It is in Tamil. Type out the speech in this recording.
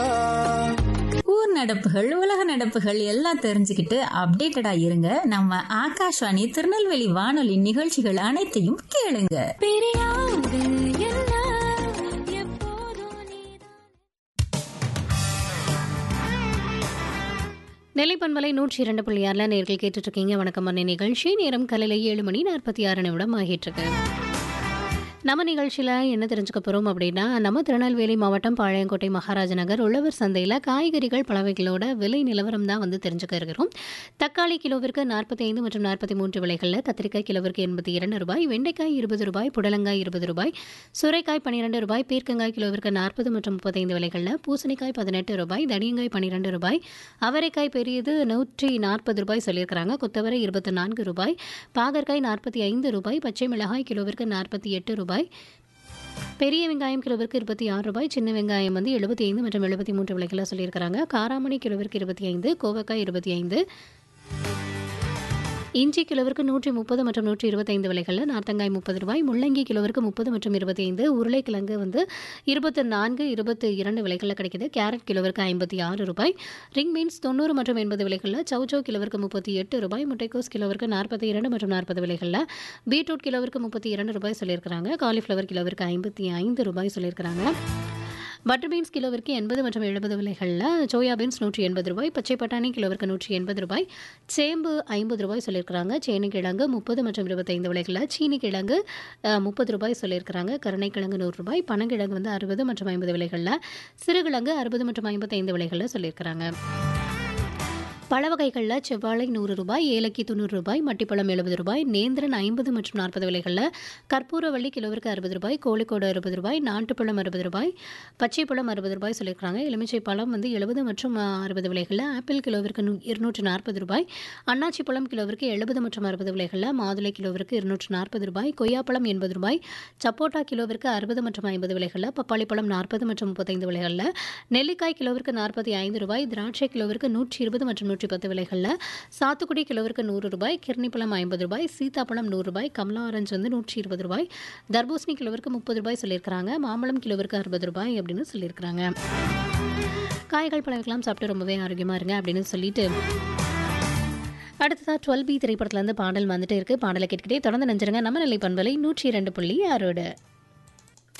ஊர் நடப்புகள் உலக நடப்புகள் எல்லாம் தெரிஞ்சுக்கிட்டு அப்டேட்டடா இருங்க நம்ம ஆகாஷ்வாணி திருநெல்வேலி வானொலி நிகழ்ச்சிகள் அனைத்தையும் கேளுங்க நெல்லை பண்பலை நூற்றி இரண்டு புள்ளி ஆறில் நேர்கள் கேட்டுட்டு இருக்கீங்க வணக்கம் அன்னை நிகழ்ச்சி நேரம் காலையில் ஏழு மணி நாற்பத்தி ஆறு நிமிடம் ஆகிட்டு இருக்கு நம்ம நிகழ்ச்சியில் என்ன தெரிஞ்சுக்க போகிறோம் அப்படின்னா நம்ம திருநெல்வேலி மாவட்டம் பாளையங்கோட்டை மகாராஜ நகர் உழவர் சந்தையில் காய்கறிகள் பலவைகளோட விலை நிலவரம் தான் வந்து தெரிஞ்சுக்க இருக்கிறோம் தக்காளி கிலோவிற்கு நாற்பத்தி ஐந்து மற்றும் நாற்பத்தி மூன்று விலைகளில் கத்திரிக்காய் கிலோவிற்கு எண்பத்தி இரண்டு ரூபாய் வெண்டைக்காய் இருபது ரூபாய் புடலங்காய் இருபது ரூபாய் சுரைக்காய் பன்னிரெண்டு ரூபாய் பீர்க்கங்காய் கிலோவிற்கு நாற்பது மற்றும் முப்பத்தைந்து விலைகளில் பூசணிக்காய் பதினெட்டு ரூபாய் தடியங்காய் பன்னிரெண்டு ரூபாய் அவரைக்காய் பெரியது நூற்றி நாற்பது ரூபாய் சொல்லியிருக்கிறாங்க கொத்தவரை இருபத்தி நான்கு ரூபாய் பாகற்காய் நாற்பத்தி ஐந்து ரூபாய் பச்சை மிளகாய் கிலோவிற்கு நாற்பத்தி எட்டு ரூபாய் பெரிய வெங்காயம் கிலோவிற்கு இருபத்தி ஆறு ரூபாய் சின்ன வெங்காயம் வந்து எழுபத்தி ஐந்து மற்றும் எழுபத்தி மூன்று விலைகளில் சொல்லியிருக்கிறாங்க காராமணி கிலோவிற்கு இருபத்தி ஐந்து கோவக்காய் இருபத்தி ஐந்து இஞ்சி கிலோவிற்கு நூற்றி முப்பது மற்றும் நூற்றி இருபத்தைந்து விலைகளில் நார்த்தங்காய் முப்பது ரூபாய் முள்ளங்கி கிலோவிற்கு முப்பது மற்றும் இருபத்தி ஐந்து உருளைக்கிழங்கு வந்து இருபத்தி நான்கு இருபத்தி இரண்டு விலைகளில் கிடைக்குது கேரட் கிலோவிற்கு ஐம்பத்தி ஆறு ரூபாய் ரிங் பீன்ஸ் தொண்ணூறு மற்றும் எண்பது விலைகளில் சௌச்சோ கிலோவிற்கு முப்பத்தி எட்டு ரூபாய் முட்டைக்கோஸ் கிலோவிற்கு நாற்பத்தி இரண்டு மற்றும் நாற்பது விலைகளில் பீட்ரூட் கிலோவிற்கு முப்பத்தி இரண்டு ரூபாய் சொல்லியிருக்கிறாங்க காலிஃப்ளவர் கிலோவிற்கு ஐம்பத்தி ஐந்து ரூபாய் சொல்லியிருக்கிறாங்க பட்டர் பீன்ஸ் கிலோவிற்கு எண்பது மற்றும் எழுபது விலைகளில் சோயா பீன்ஸ் நூற்றி எண்பது ரூபாய் பச்சை பட்டாணி கிலோவிற்கு நூற்றி எண்பது ரூபாய் சேம்பு ஐம்பது ரூபாய் சொல்லியிருக்கிறாங்க சேனி கிழங்கு முப்பது மற்றும் இருபத்தைந்து விலைகளில் சீனி கிழங்கு அஹ், முப்பது ரூபாய் சொல்லியிருக்கிறாங்க கருணைக்கிழங்கு நூறு ரூபாய் பனங்கிழங்கு வந்து அறுபது மற்றும் ஐம்பது விலைகளில் சிறுகிழங்கு அறுபது மற்றும் ஐம்பத்தைந்து விலைகளில் சொல்லியிருக்கிறாங்க பழ வகைகளில் செவ்வாழை நூறு ரூபாய் ஏலக்கி தொண்ணூறு ரூபாய் மட்டிப்பழம் எழுபது ரூபாய் நேந்திரன் ஐம்பது மற்றும் நாற்பது விலைகளில் கற்பூரவள்ளி கிலோவிற்கு அறுபது ரூபாய் கோழிக்கோடு அறுபது ரூபாய் நாட்டுப்பழம் அறுபது ரூபாய் பச்சை பழம் அறுபது ரூபாய் சொல்லியிருக்காங்க எலுமிச்சை பழம் வந்து எழுபது மற்றும் அறுபது விலைகளில் ஆப்பிள் கிலோவிற்கு நூ இருநூற்று நாற்பது ரூபாய் அன்னாச்சி பழம் கிலோவிற்கு எழுபது மற்றும் அறுபது விலைகளில் மாதுளை கிலோவிற்கு இருநூற்று நாற்பது ரூபாய் கொய்யாப்பழம் எண்பது ரூபாய் சப்போட்டா கிலோவிற்கு அறுபது மற்றும் ஐம்பது விலைகளில் பப்பாளி பழம் நாற்பது மற்றும் முப்பத்தைந்து விலைகளில் நெல்லிக்காய் கிலோவிற்கு நாற்பத்தி ஐந்து ரூபாய் திராட்சை கிலோவிற்கு நூற்றி இருபது மற்றும் நூற்றி பத்து விலைகளில் சாத்துக்குடி கிலோவிற்கு நூறு ரூபாய் கிர்ணிப்பழம் ஐம்பது ரூபாய் சீதாப்பழம் நூறு ரூபாய் கமலா ஆரஞ்சு வந்து நூற்றி இருபது ரூபாய் தர்பூசணி கிலோவிற்கு முப்பது ரூபாய் சொல்லியிருக்கிறாங்க மாம்பழம் கிலோவிற்கு அறுபது ரூபாய் அப்படின்னு சொல்லியிருக்கிறாங்க காய்கள் பழங்கள்லாம் சாப்பிட்டு ரொம்பவே ஆரோக்கியமாக இருங்க அப்படின்னு சொல்லிட்டு அடுத்ததாக டுவெல் பி திரைப்படத்துலேருந்து பாடல் வந்துட்டு இருக்கு பாடலை கேட்டுக்கிட்டே தொடர்ந்து நெஞ்சிருங்க நம்ம நிலை பண்பலை நூற்றி இரண்டு புள்ளி ஆறோடு